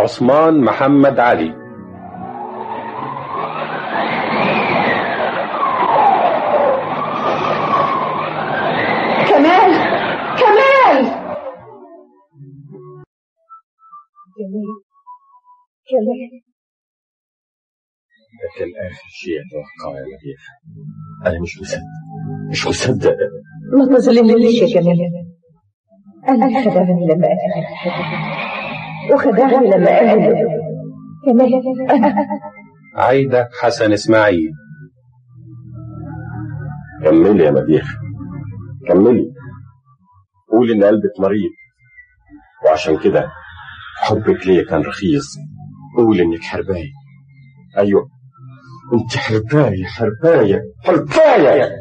عثمان محمد علي كمال كمال كمال كمال ده كان آخر شيء أتوقعه يا مديح أنا مش مصدق مش مصدق ما تظلمنيش يا كمال أنا خدعني لما أهل وخدعني لما أهل كمال أنا عايدة حسن إسماعيل كملي يا مديح كملي قولي إن قلبك مريض وعشان كده حبك ليا كان رخيص قولي إنك حرباية أيوه أنت حرباية حرباية حرباية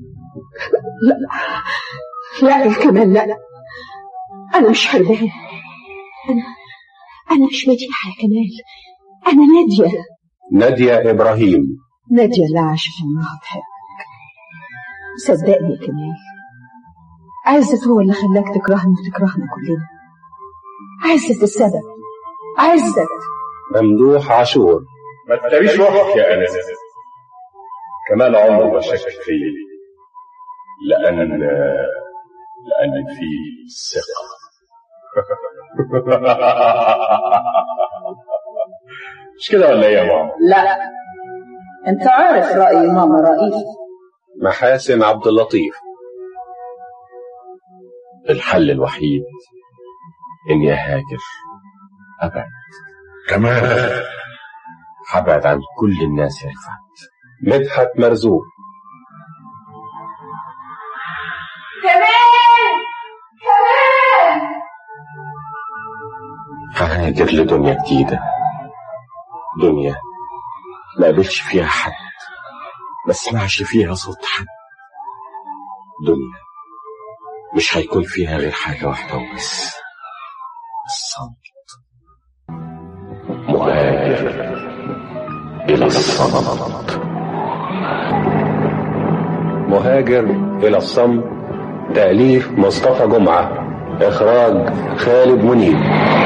لا يا كمال لا أنا مش حربان أنا أنا مش مديحة يا كمال أنا نادية نادية إبراهيم نادية اللي عاشت عمرها تحبك صدقني يا كمال عزت هو اللي خلاك تكرهني وتكرهنا كلنا عزت السبب عزت ممدوح عاشور ما تداريش روحك يا أنس كمال عمره ما شك فيه لأن لأن في ثقة مش كده ولا ايه يا ماما؟ لا انت عارف رأي ماما رئيس محاسن عبد اللطيف الحل الوحيد إني أهاجر أبعد كمان هبعد عن كل الناس يا رفعت مدحت مرزوق كمان كمان ههاجر لدنيا جديدة دنيا ما قابلش فيها حد ما اسمعش فيها صوت حد دنيا مش هيكون فيها غير حاجة واحدة وبس الصمت مهاجر إلى الصمت مهاجر إلى الصمت تأليف مصطفى جمعة إخراج خالد منيب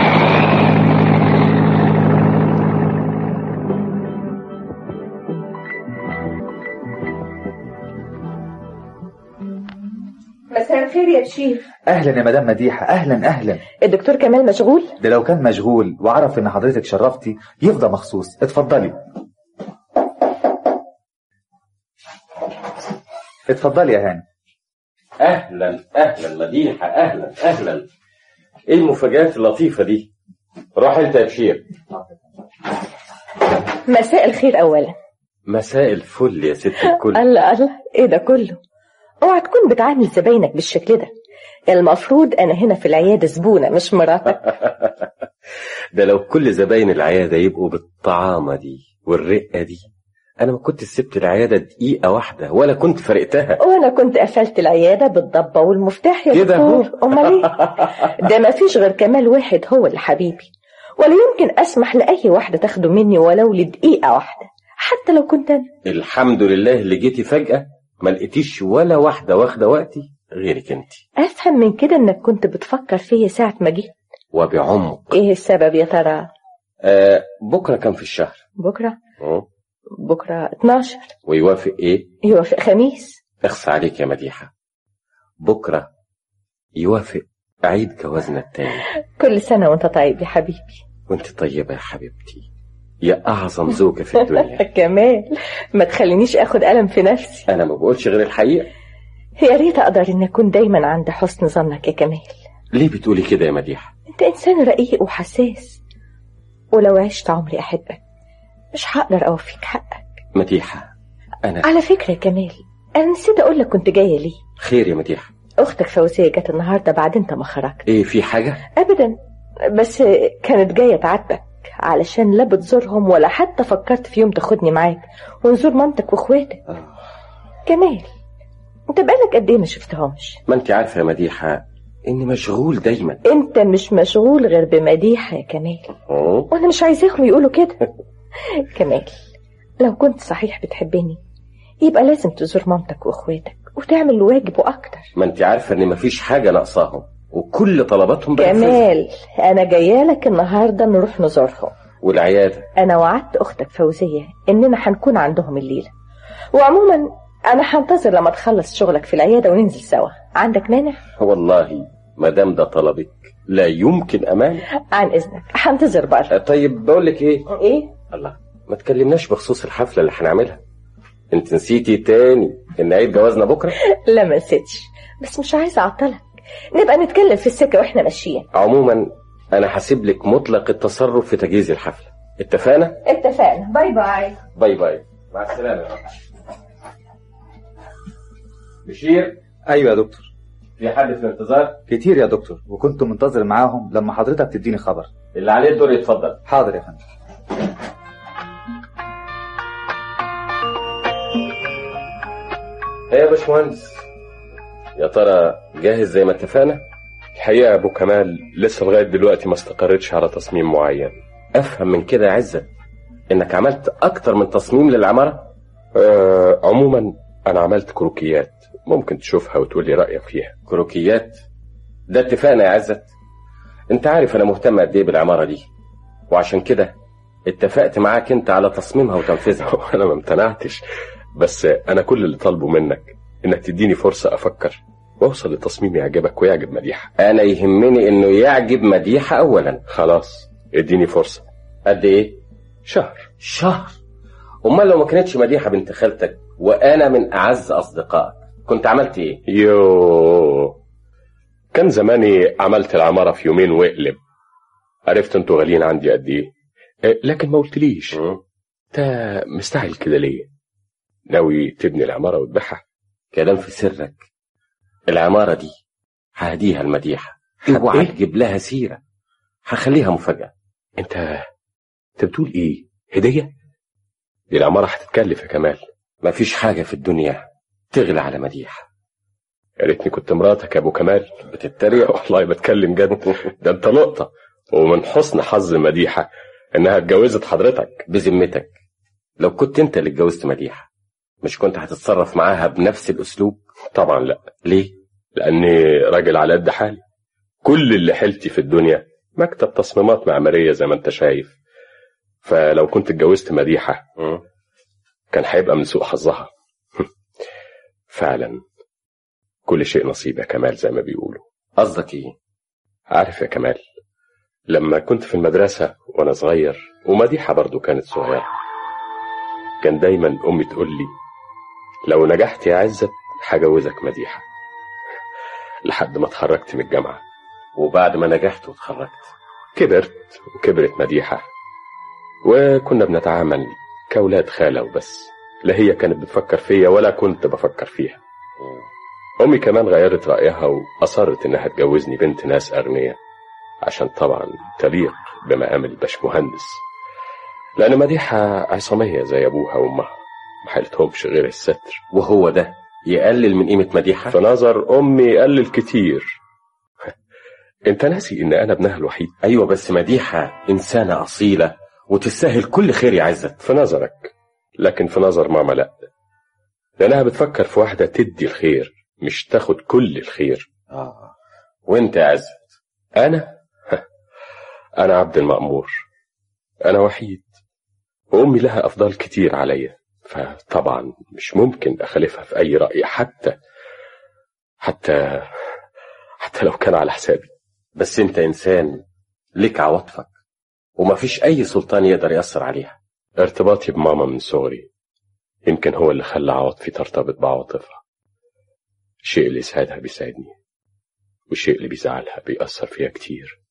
مساء الخير يا شيف اهلا يا مدام مديحه اهلا اهلا الدكتور كمال مشغول ده لو كان مشغول وعرف ان حضرتك شرفتي يفضى مخصوص اتفضلي اتفضلي يا هاني أهلا أهلا مديحة أهلا أهلا إيه المفاجآت اللطيفة دي؟ روح أنت يا بشير مساء الخير اولا مساء الفل يا ست الكل الله الله ايه ده كله اوعى تكون بتعامل زباينك بالشكل ده المفروض انا هنا في العياده زبونه مش مراتك ده لو كل زباين العيادة يبقوا بالطعامة دي والرقة دي أنا ما كنت سبت العيادة دقيقة واحدة ولا كنت فرقتها وانا كنت قفلت العياده بالضبه والمفتاح يا كده أهو. دكتور امال ايه ده ما فيش غير كمال واحد هو اللي حبيبي ولا يمكن اسمح لاي واحده تاخده مني ولو لدقيقه واحده حتى لو كنت انا الحمد لله اللي جيتي فجأة ما لقيتيش ولا واحدة واخدة وقتي غيرك انت افهم من كده انك كنت بتفكر فيا ساعه ما جيت وبعمق ايه السبب يا ترى آه بكرة كان في الشهر بكره أه. بكره 12 ويوافق ايه يوافق خميس اخص عليك يا مديحة بكرة يوافق عيد جوازنا التاني كل سنه وانت طيب يا حبيبي وانت طيبة يا حبيبتي يا أعظم زوجة في الدنيا كمال ما تخلينيش اخد قلم في نفسي أنا ما بقولش غير الحقيقة يا ريت اقدر ان اكون دايما عند حسن ظنك يا كمال ليه بتقولي كده يا مديحة انت انسان رقيق وحساس ولو عشت عمري احبك مش هقدر اوفيك حقك مديحة أنا على فكره يا كمال انا نسيت اقول لك كنت جايه ليه خير يا مديحة اختك فوزيه جت النهارده بعد انت ما خرجت ايه في حاجة ابدا بس كانت جايه تعاتبك علشان لا بتزورهم ولا حتى فكرت في يوم تاخدني معاك ونزور مامتك واخواتك آه. كمال انت بقالك قد ايه ما شفتهمش ما انت عارفة يا مديحة اني مشغول دايما انت مش مشغول غير بمديحه يا كمال أه؟ وانا مش عايزاهم يقولوا كده كمال لو كنت صحيح بتحبني يبقى لازم تزور مامتك واخواتك وتعمل الواجب واكتر ما انت عارفة ان مفيش حاجة ناقصاهم وكل طلباتهم بنفذها جمال انا جايه لك النهارده نروح نزورهم والعياده انا وعدت اختك فوزيه اننا هنكون عندهم الليله وعموما انا هنتظر لما تخلص شغلك في العياده وننزل سوا عندك مانع والله ما دام ده طلبك لا يمكن امان عن اذنك هنتظر بره طيب بقول لك ايه ايه الله ما تكلمناش بخصوص الحفله اللي هنعملها انت نسيتي تاني ان عيد جوازنا بكره لا ما نسيتش بس مش عايزه اعطلك نبقى نتكلم في السكه واحنا ماشيين عموما انا هسيب لك مطلق التصرف في تجهيز الحفله اتفقنا اتفقنا باي باي باي باي مع السلامه بشير ايوه يا دكتور في حد في الانتظار كتير يا دكتور وكنت منتظر معاهم لما حضرتك تديني خبر اللي عليه الدور يتفضل حاضر يا فندم ايه يا باشمهندس يا ترى جاهز زي ما اتفقنا الحقيقة يا أبو كمال لسه لغاية دلوقتي ما استقرتش على تصميم معين افهم من كده يا عزت انك عملت اكتر من تصميم للعماره أه عموما أنا عملت كروكيات ممكن تشوفها وتقول لي رأيك فيها كروكيات ده اتفقنا يا عزت انت عارف انا مهتم قد ايه بالعماره دي وعشان كده اتفقت معاك انت على تصميمها وتنفيذها أنا ما امتنعتش بس أنا كل اللي طالبه منك إنك تديني فرصة أفكر وأوصل لتصميم يعجبك ويعجب مديحة انا يهمني انه يعجب مديحه اولا خلاص اديني فرصة قد ايه شهر شهر امال لو ما كانتش مديحه بنت خالتك وانا من اعز اصدقائك كنت عملت ايه يو كان زماني عملت العمارة في يومين واقلب عرفت انتوا غاليين عندي قد ايه إيه، لكن ما قلتليش مم. انت مستعجل كده ليه ناوي تبني العمارة وتبيعها كلام في سرك العماره دي ههديها المديحه طب اوعى إيه؟ تجيب لها سيره هخليها مفاجاه انت انت بتقول ايه هدية دي العمارة هتتكلف يا كمال مفيش حاجه في الدنيا تغلى على مديحه يا ريتني كنت مراتك يا ابو كمال بتتريق والله بتكلم جد ده انت لقطة ومن حسن حظ مديحة انها اتجوزت حضرتك بذمتك لو كنت انت اللي اتجوزت مديحه مش كنت هتتصرف معاها بنفس الاسلوب طبعا لا ليه لاني راجل على قد حالي كل اللي حيلتي في الدنيا مكتب تصميمات معمارية زي ما انت شايف فلو كنت اتجوزت مديحة مم. كان هيبقى من سوء حظها فعلا كل شيء نصيب يا كمال زي ما بيقولوا قصدك ايه عارف يا كمال لما كنت في المدرسة وأنا صغير ومديحة برضو كانت صغيرة كان دايما أمي تقول لي لو نجحت يا عزت هجوزك مديحة لحد ما اتخرجت من الجامعة وبعد ما نجحت واتخرجت كبرت وكبرت مديحة وكنا بنتعامل كأولاد خالة وبس لا هي كانت بتفكر فيا ولا كنت بفكر فيها أمي كمان غيرت رأيها وأصرت إنها تجوزني بنت ناس أغنياء عشان طبعا تليق بمقام الباشمهندس لأن مديحة عصامية زي أبوها وأمها ما حيلتهمش غير الستر وهو ده يقلل من قيمه مديحه في نظر أمي قلل كتير أنت ناسي إن أنا ابنها الوحيد ايوه بس مديحه انسانه اصيله وتستاهل كل خير يا عزت في نظرك لكن في نظر ماما لا لأنها بتفكر في واحدة تدي الخير مش تاخد كل الخير اه وانت يا عزت أنا أنا عبد المأمور أنا وحيد وأمي لها أفضال كتير عليا فطبعا مش ممكن أخالفها في أي رأي حتى حتى حتى لو كان على حسابي بس انت انسان لك عواطفك ومفيش اي سلطان يقدر ياثر عليها ارتباطي بماما من صغري يمكن هو اللي خلى عواطفي ترتبط بعواطفها الشيء اللي يسعدها بيسعدني والشيء اللي بيزعلها بيأثر فيها كتير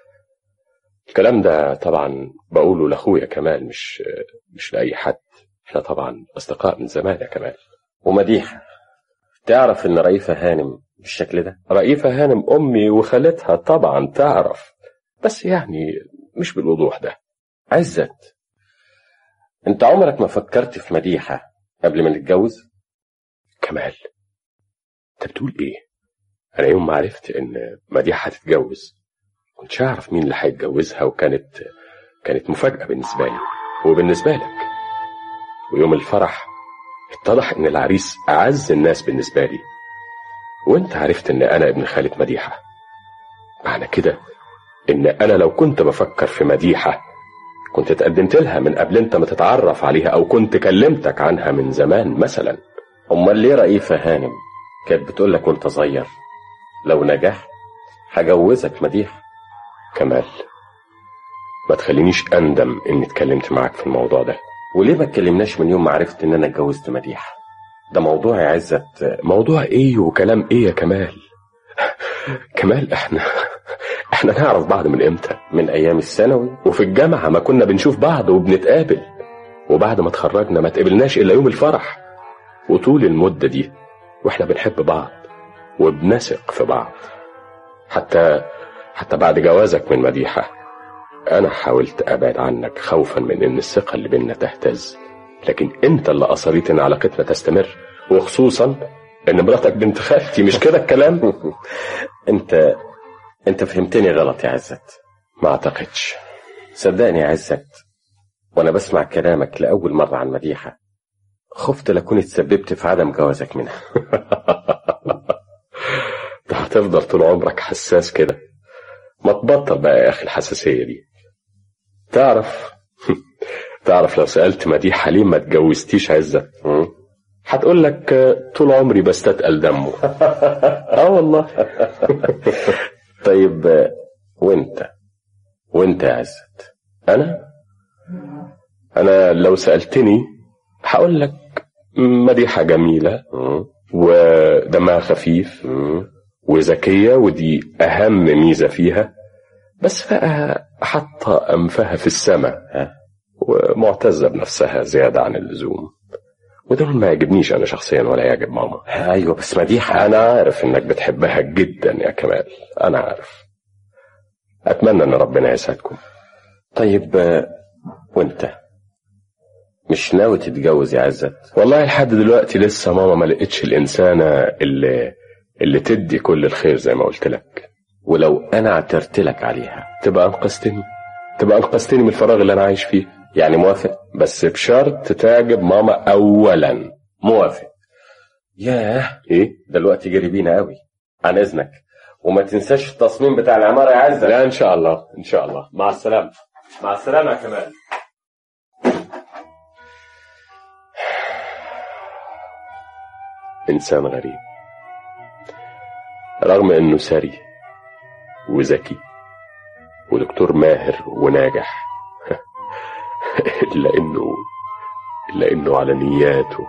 الكلام ده طبعا بقوله لأخويا كمال مش مش لأي حد احنا طبعا أصدقاء من زمان يا كمال ومديحه تعرف ان رئيفه هانم بالشكل ده رئيفة هانم أمي وخالتها طبعا تعرف بس يعني مش بالوضوح ده عزت انت عمرك ما فكرت في مديحه قبل ما نتجوز كمال انت بتقول ايه انا يوم ما عرفت ان مديحة هتتجوز كنتش اعرف مين اللي هيتجوزها وكانت كانت مفاجأة بالنسبة لي وبالنسبة لك ويوم الفرح اتضح ان العريس اعز الناس بالنسبة لي وانت عرفت ان انا ابن خالة مديحة معنى كده ان انا لو كنت بفكر في مديحة كنت اتقدمت لها من قبل انت ما تتعرف عليها او كنت كلمتك عنها من زمان مثلا امال ليه رئيفة هانم كانت بتقول لك وانت صغير لو نجحت هجوزك مديح كمال ما تخلينيش اندم اني اتكلمت معاك في الموضوع ده وليه ما اتكلمناش من يوم ما عرفت ان انا اتجوزت مديح ده موضوع يا عزت موضوع ايه وكلام ايه يا كمال كمال احنا احنا نعرف بعض من امتى من ايام الثانوي وفي الجامعة ما كنا بنشوف بعض وبنتقابل وبعد ما اتخرجنا ما تقابلناش الا يوم الفرح وطول المدة دي واحنا بنحب بعض وبنثق في بعض حتى حتى بعد جوازك من مديحة انا حاولت ابعد عنك خوفا من ان الثقة اللي بينا تهتز لكن انت اللي اصريت ان علاقتنا تستمر وخصوصا ان مراتك بنت خالتي مش كده الكلام انت انت فهمتني غلط يا عزت ما اعتقدش صدقني يا عزت وانا بسمع كلامك لاول مرة عن مديحة خفت لكون اتسببت في عدم جوازك منها انت هتفضل طول عمرك حساس كده ما تبطل بقى يا اخي الحساسية دي تعرف تعرف لو سألت مديحة ليه ما اتجوزتيش عزت هتقول لك طول عمري بستثقل دمه اه والله طيب وانت وانت يا عزت انا انا لو سألتني هقول لك مديحة جميلة ودمها خفيف وذكية ودي أهم ميزة فيها بس بقى حاطة أنفها في السماء ومعتزة بنفسها زيادة عن اللزوم وده ما يعجبنيش أنا شخصيا ولا يعجب ماما ايوه بس مديحة أنا عارف إنك بتحبها جدا يا كمال أنا عارف أتمنى إن ربنا يسعدكم طيب وانت مش ناوي تتجوز يا عزت والله لحد دلوقتي لسه ماما ما لقتش الإنسانة اللي اللي تدي كل الخير زي ما قلت لك ولو انا اعترت لك عليها تبقى أنقذتني تبقى أنقذتني من الفراغ اللي أنا عايش فيه يعني موافق بس بشرط تعجب ماما أولا موافق ياه إيه؟ ده الوقت جري بينا قوي عن اذنك وما تنساش التصميم بتاع العمارة يا عزت لا إن شاء الله إن شاء الله مع السلامة مع السلامة يا كمال إنسان غريب رغم إنه ثري وذكي ودكتور ماهر وناجح إلا إنه إلا إنه على نياته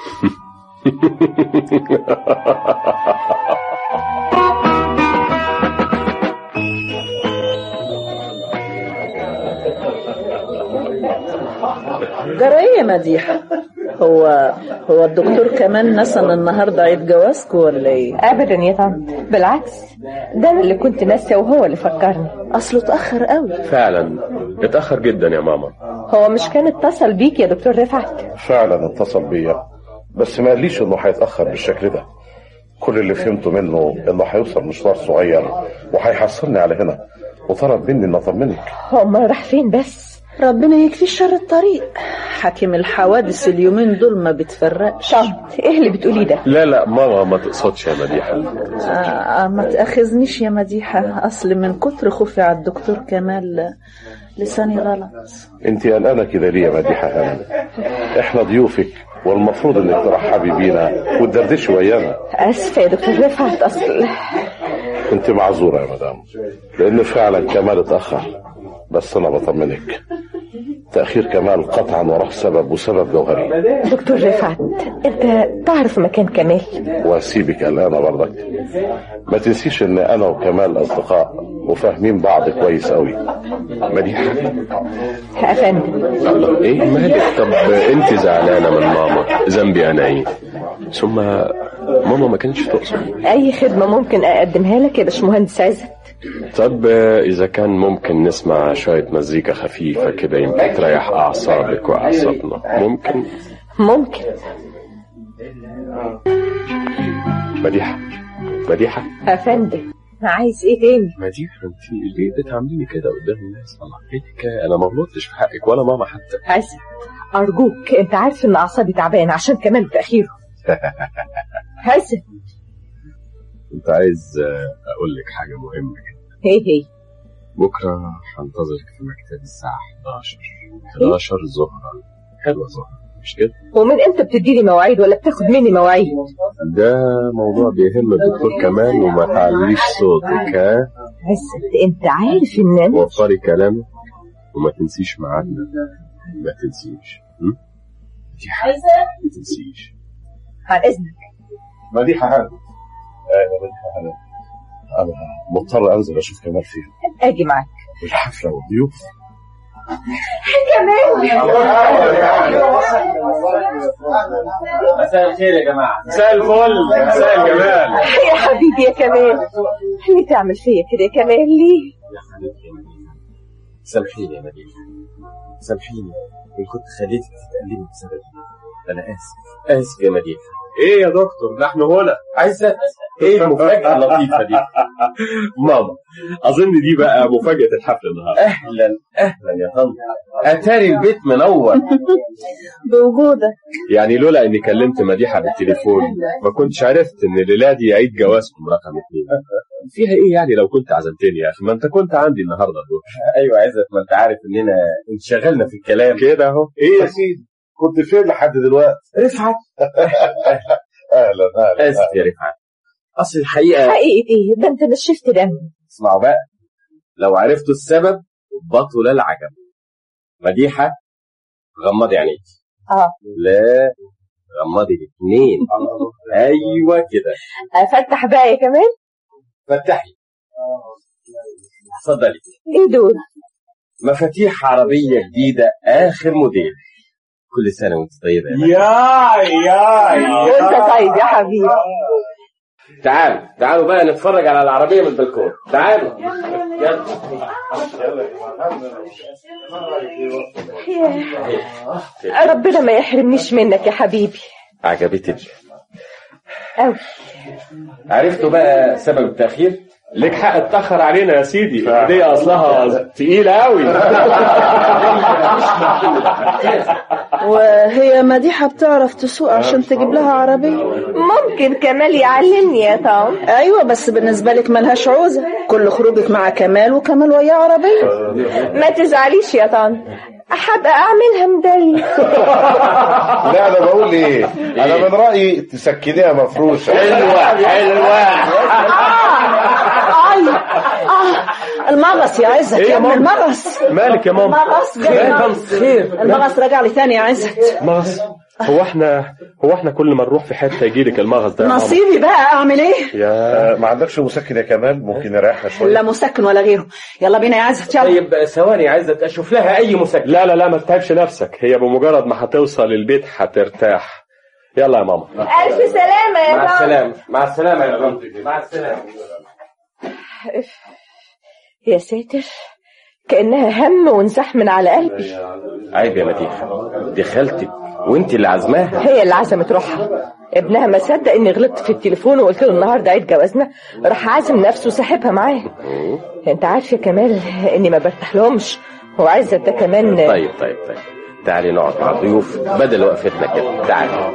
جرى ايه يا مديحة هو هو الدكتور كمان نسن النهارده عيد جوازكوا ولا ايه ابدا يا طنط بالعكس ده انا اللي كنت ناسيه وهو اللي فكرني اصله اتاخر قوي فعلا اتأخر جدا يا ماما هو مش كان اتصل بيك يا دكتور رفعت فعلا اتصل بيا بس ما قاليش انه هيتاخر بالشكل ده كل اللي فهمته منه انه هيوصل مشوار صغير وهيحصلني على هنا وطلب مني ان اطمنك هو ما راح فين بس ربنا يكفي شر الطريق حاكم الحوادث اليومين دول ما بتفرقش طنط ايه اللي بتقوليه ده لا لا ماما ما تقصدش يا مديحة آه ما تأخذنيش يا مديحة أصل من كتر خوفي على الدكتور كمال لساني غلط انت قلقانه كده ليه يا مديحه هانم احنا ضيوفك والمفروض انك ترحبي بينا وتدردشي ويانا اسفه يا دكتور رفعت اصل انت معذوره يا مدام لان فعلا كمال اتاخر بس انا بطمنك تاخير كمال قطعا وراه سبب وسبب جوهري دكتور رفعت انت تعرف مكان كمال واسيبك قلقانه برضك ما تنسيش ان انا وكمال اصدقاء وفاهمين بعض كويس قوي مديحة يا فندم الله ايه مالك طب انت زعلانة من ماما ذنبي انا ايه ثم ماما ما كانتش تقصد اي خدمه ممكن اقدمها لك يا باشمهندس عزت طب اذا كان ممكن نسمع شوية مزيكا خفيفة كده يمكن تريح اعصابك واعصابنا ممكن ممكن مديحة مديحة يا فندم عايز ايه تاني مديحة انت ليه بتعامليني كده قدام الناس الله ايه الحكاية انا ما غلطتش في حقك ولا ماما حتى عزت ارجوك انت عارف ان اعصابي تعبانه عشان كمال تاخيره عزت كنت عايز اقول لك حاجة مهمة جدا ايه هي بكرة هنتظرك في مكتب الساعة 11 11 ظهرا حلوة ظهرا مش كده؟ ومن امتى بتديني مواعيد ولا بتاخد مني مواعيد ده موضوع بيهم الدكتور كمان وما تعليش صوتك ها عزت انت عارف ان انا وفري كلامك وما تنسيش ميعادنا ما تنسيش م? دي حاجة ما تنسيش عن اذنك مديحة هانم ايوه مديحة هانم انا مضطر انزل اشوف كمال فين اجي معاك الحفلة والضيوف مساء الخير يا جماعه مساء الفل مساء الجمال يا حبيبي يا كمال ليه تعمل فيا كده يا كمال ليه يا حبيبتي يا مدينة سامحيني يا مدينة سامحيني إن كنت خليتك تتألمي بسببي أنا آسف آسف يا مدينة ايه يا دكتور نحن هنا عزت إيه المفاجأة اللطيفة دي ماما اظن دي بقى مفاجأة الحفل النهارده أهلا أهلا يا طنط أتاري البيت منور بوجودك يعني لولا اني كلمت مديحة بالتليفون ما كنتش عرفت ان الليلة دي عيد جوازكم رقم اتنين فيها ايه يعني لو كنت عزمتني يا اخي ما انت كنت عندي النهارده دول أيوة عزت ما أنت عارف إننا انشغلنا في الكلام كده اهو ايه يا سيدي كنت فين لحد دلوقتي رفعت اهلا اهلا آسف يا رفعت أصل الحقيقة حقيقة ايه ده انت نشفت دم اسمعوا بقى لو عرفتوا السبب بطل العجب مديحة غمضي عينيك اه لا غمضي الاثنين ايوه كده افتح بقى يا كمال فتحي اتفضلي ايه دول مفاتيح عربية جديدة آخر موديل كل سنة وانت طيبة يا مديحة. يا يا وانت طيب يا حبيبي تعالوا تعالوا بقى نتفرج على العربية من البلكون تعالوا يلا يا ربنا ما يحرمنيش منك يا حبيبي عجبتك أوي عرفتوا بقى سبب التأخير ليك حق تتأخر علينا يا سيدي دي أصلها تقيلة أوي وهي مديحة بتعرف تسوق عشان تجيب لها عربية ممكن كمال يعلمني يا طعم ايوه بس بالنسبة لك ملهاش عوزة كل خروجك مع كمال وكمال وياه عربية ما تزعليش يا طعم هبقى اعملها مدلل لا انا بقول ايه انا من رايي تسكنيها مفروشه حلوة حلوة اي اه المغص يا عزت إيه يا يا ابن ماما؟ المغص مالك يا ماما المغص خير جاي طنط خير المغص رجع لي تاني يا عزت مغص هو احنا هو احنا كل ما نروح في حتة يجيلك المغص ده يا ماما نصيبي بقى اعمل ايه يا آه، ما عندكش مسكن يا كمال ممكن نريحها شويه لا مسكن ولا غيره يلا بينا يا عزت يلا طيب ثواني عايزة أشوف لها أي مسكن لا لا لا ما تتعبش نفسك هي بمجرد ما هتوصل البيت هترتاح يلا يا ماما الف سلامه يا مع طعم السلامة مع السلامة يا طنط مع السلامة يا ساتر كانها هم وانزاح من على قلبي عيب يا مديحة دي خالتك وانت اللي عازماها هي اللي عزمت روحها ابنها ما صدق اني غلطت في التليفون وقلت له النهارده عيد جوازنا راح عازم نفسه وساحبها معاه انت عارف يا كمال اني ما برتاح لهمش وعزت ده كمان طيب طيب طيب تعالي نقعد مع الضيوف بدل وقفتنا كده تعالي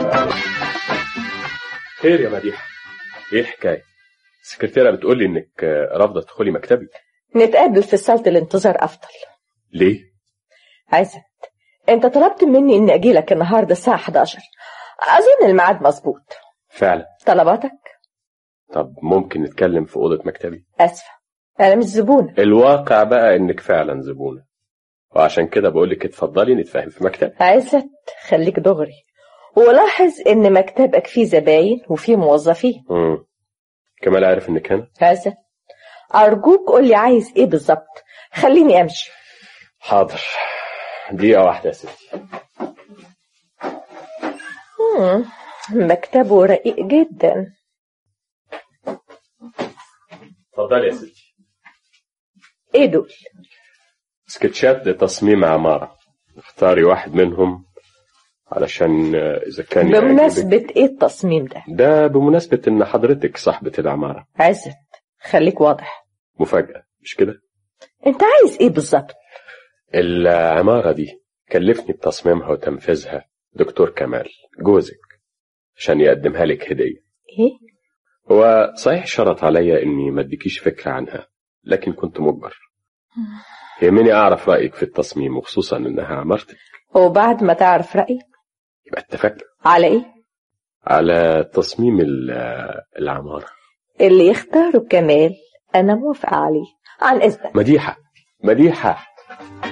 خير يا مديحة ايه الحكاية السكرتيرة بتقول لي انك آه، رافضة تدخلي مكتبي نتقابل في صالة الانتظار افضل ليه عزت انت طلبت مني اني اجي لك النهارده الساعه 11 اظن الميعاد مظبوط فعلا طلباتك طب ممكن نتكلم في أوضة مكتبي اسفه انا مش زبونه الواقع بقى انك فعلا زبونة وعشان كده بقول لك اتفضلي نتفاهم في مكتبي عزت خليك دغري ولاحظ ان مكتبك فيه زباين وفيه موظفين امم كمال عارف انك هنا عزت ارجوك قول لي عايز ايه بالظبط خليني امشي حاضر دقيقة واحدة يا ستي مم. مكتبه رقيق جدا اتفضلي يا ستي ايه دول سكتشات لتصميم عمارة اختاري واحد منهم علشان آه، إذا كان يعجبك. بمناسبة ايه التصميم ده ده بمناسبة إن حضرتك صاحبة العمارة عزت خليك واضح مفاجأة مش كده؟ انت عايز ايه بالظبط العمارة دي كلفني بتصميمها وتنفيذها دكتور كمال جوزك عشان يقدمها لك هدية ايه هو صحيح شرط عليا إني ما اديكيش فكرة عنها لكن كنت مجبر يهمني أعرف رأيك في التصميم وخصوصا إنها عمارتك وبعد ما تعرف رأيي يبقى اتفقنا على إيه على تصميم ال- العمارة اللي يختاره كمال أنا موافقة عليه عن إذنك مديحة مديحة